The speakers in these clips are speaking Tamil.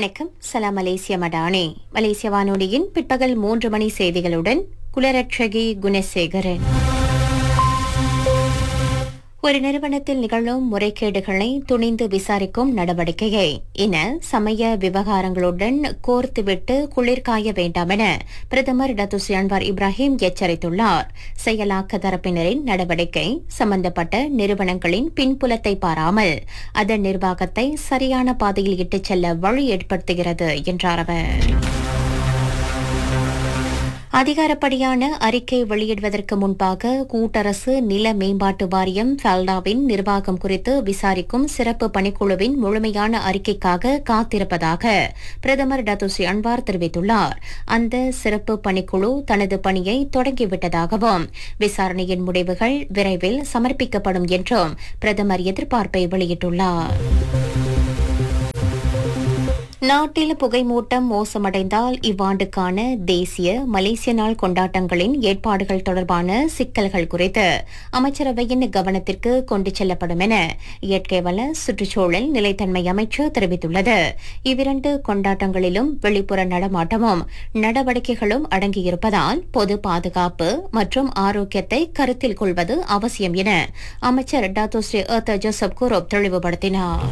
வணக்கம் சலாம் மலேசிய மடானே மலேசிய வானொலியின் பிற்பகல் மூன்று மணி செய்திகளுடன் குலரட்சகி குணசேகரன் ஒரு நிறுவனத்தில் நிகழும் முறைகேடுகளை துணிந்து விசாரிக்கும் நடவடிக்கையை என சமய விவகாரங்களுடன் கோர்த்துவிட்டு குளிர்காய வேண்டாம் என பிரதமர் டத்துஸ்ரீ அன்வார் இப்ராஹிம் எச்சரித்துள்ளார் செயலாக்க தரப்பினரின் நடவடிக்கை சம்பந்தப்பட்ட நிறுவனங்களின் பின்புலத்தை பாராமல் அதன் நிர்வாகத்தை சரியான பாதையில் இட்டுச் செல்ல வழி ஏற்படுத்துகிறது என்றார் அவர் அதிகாரப்படியான அறிக்கை வெளியிடுவதற்கு முன்பாக கூட்டரசு நில மேம்பாட்டு வாரியம் ஃபெல்டாவின் நிர்வாகம் குறித்து விசாரிக்கும் சிறப்பு பணிக்குழுவின் முழுமையான அறிக்கைக்காக காத்திருப்பதாக பிரதமர் டத்துஸ்ரீ அன்வார் தெரிவித்துள்ளார் அந்த சிறப்பு பணிக்குழு தனது பணியை தொடங்கிவிட்டதாகவும் விசாரணையின் முடிவுகள் விரைவில் சமர்ப்பிக்கப்படும் என்றும் பிரதமர் எதிர்பார்ப்பை வெளியிட்டுள்ளார் நாட்டில் புகைமூட்டம் மோசமடைந்தால் இவ்வாண்டுக்கான தேசிய மலேசிய நாள் கொண்டாட்டங்களின் ஏற்பாடுகள் தொடர்பான சிக்கல்கள் குறித்து அமைச்சரவையின் கவனத்திற்கு கொண்டு செல்லப்படும் என இயற்கை வள சுற்றுச்சூழல் நிலைத்தன்மை அமைச்சு தெரிவித்துள்ளது இவ்விரண்டு கொண்டாட்டங்களிலும் வெளிப்புற நடமாட்டமும் நடவடிக்கைகளும் அடங்கியிருப்பதால் பொது பாதுகாப்பு மற்றும் ஆரோக்கியத்தை கருத்தில் கொள்வது அவசியம் என அமைச்சர் டாத்தோ ஸ்ரீ அர்த்த ஜோசப் குரோப் தெளிவுபடுத்தினார்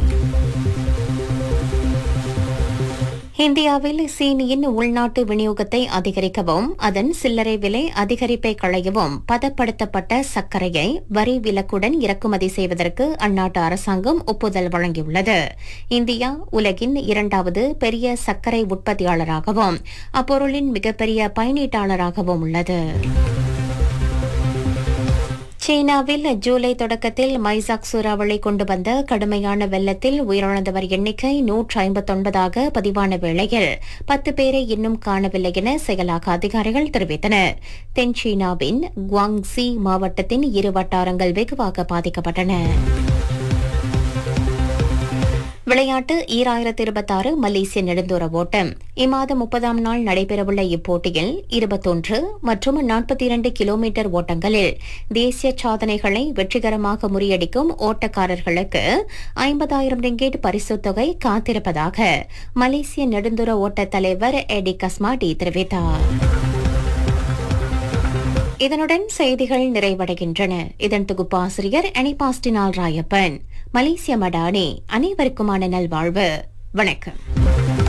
இந்தியாவில் சீனியின் உள்நாட்டு விநியோகத்தை அதிகரிக்கவும் அதன் சில்லறை விலை அதிகரிப்பை களையவும் பதப்படுத்தப்பட்ட சர்க்கரையை வரி விலக்குடன் இறக்குமதி செய்வதற்கு அந்நாட்டு அரசாங்கம் ஒப்புதல் வழங்கியுள்ளது இந்தியா உலகின் இரண்டாவது பெரிய சர்க்கரை உற்பத்தியாளராகவும் அப்பொருளின் மிகப்பெரிய பயனீட்டாளராகவும் உள்ளது சீனாவில் ஜூலை தொடக்கத்தில் மைசாக் சூறாவளி கொண்டு வந்த கடுமையான வெள்ளத்தில் உயிரிழந்தவர் எண்ணிக்கை நூற்று ஐம்பத்தொன்பதாக பதிவான வேளையில் பத்து பேரை இன்னும் காணவில்லை என செயலாக்க அதிகாரிகள் தெரிவித்தனர் தென் சீனாவின் குவாங்ஸி மாவட்டத்தின் இரு வட்டாரங்கள் வெகுவாக பாதிக்கப்பட்டன விளையாட்டு ஈராயிரத்தி இருபத்தாறு மலேசிய நெடுந்தூர ஓட்டம் இம்மாதம் முப்பதாம் நாள் நடைபெறவுள்ள இப்போட்டியில் இருபத்தொன்று மற்றும் நாற்பத்தி இரண்டு கிலோமீட்டர் ஓட்டங்களில் தேசிய சாதனைகளை வெற்றிகரமாக முறியடிக்கும் ஓட்டக்காரர்களுக்கு ஐம்பதாயிரம் ரிங்கேட் பரிசுத் தொகை காத்திருப்பதாக மலேசிய நெடுந்தூர ஓட்ட தலைவர் எடி கஸ்மாடி தெரிவித்தார் இதனுடன் செய்திகள் நிறைவடைகின்றன இதன் தொகுப்பாசிரியர் அனிபாஸ்டினால் ராயப்பன் மலேசிய மடானே அனைவருக்குமான நல்வாழ்வு வணக்கம்